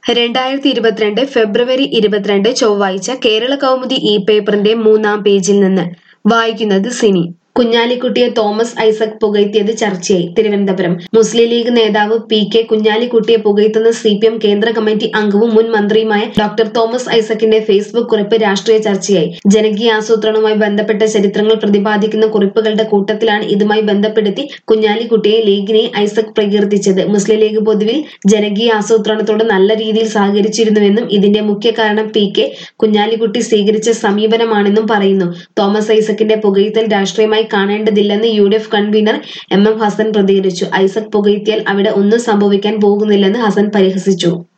രണ്ടായിരത്തി ഇരുപത്തിരണ്ട് ഫെബ്രുവരി ഇരുപത്തിരണ്ട് ചൊവ്വാഴ്ച കേരള കൗമുദി ഇ പേപ്പറിന്റെ മൂന്നാം പേജിൽ നിന്ന് വായിക്കുന്നത് സിനി കുഞ്ഞാലിക്കുട്ടിയെ തോമസ് ഐസക് പുകഴ്ത്തിയത് ചർച്ചയായി തിരുവനന്തപുരം മുസ്ലിം ലീഗ് നേതാവ് പി കെ കുഞ്ഞാലിക്കുട്ടിയെ പുകഴ്ത്തുന്ന സി പി എം കേന്ദ്ര കമ്മിറ്റി അംഗവും മുൻ മന്ത്രിയുമായ ഡോക്ടർ തോമസ് ഐസക്കിന്റെ ഫേസ്ബുക്ക് കുറിപ്പ് രാഷ്ട്രീയ ചർച്ചയായി ജനകീയ ആസൂത്രണവുമായി ബന്ധപ്പെട്ട ചരിത്രങ്ങൾ പ്രതിപാദിക്കുന്ന കുറിപ്പുകളുടെ കൂട്ടത്തിലാണ് ഇതുമായി ബന്ധപ്പെടുത്തി കുഞ്ഞാലിക്കുട്ടിയെ ലീഗിനെ ഐസക് പ്രകീർത്തിച്ചത് മുസ്ലിം ലീഗ് പൊതുവിൽ ജനകീയ ആസൂത്രണത്തോട് നല്ല രീതിയിൽ സഹകരിച്ചിരുന്നുവെന്നും ഇതിന്റെ മുഖ്യ കാരണം പി കെ കുഞ്ഞാലിക്കുട്ടി സ്വീകരിച്ച സമീപനമാണെന്നും പറയുന്നു തോമസ് ഐസക്കിന്റെ പുകഴ്ത്തൽ രാഷ്ട്രീയമായി കാണേണ്ടതില്ലെന്ന് U D F convener M M Hassan പ്രതികരിച്ചു ഐസക് പുകഴ്ത്തിയാൽ അവിടെ ഒന്നും സംഭവിക്കാൻ പോകുന്നില്ലെന്ന് ഹസൻ പരിഹസിച്ചു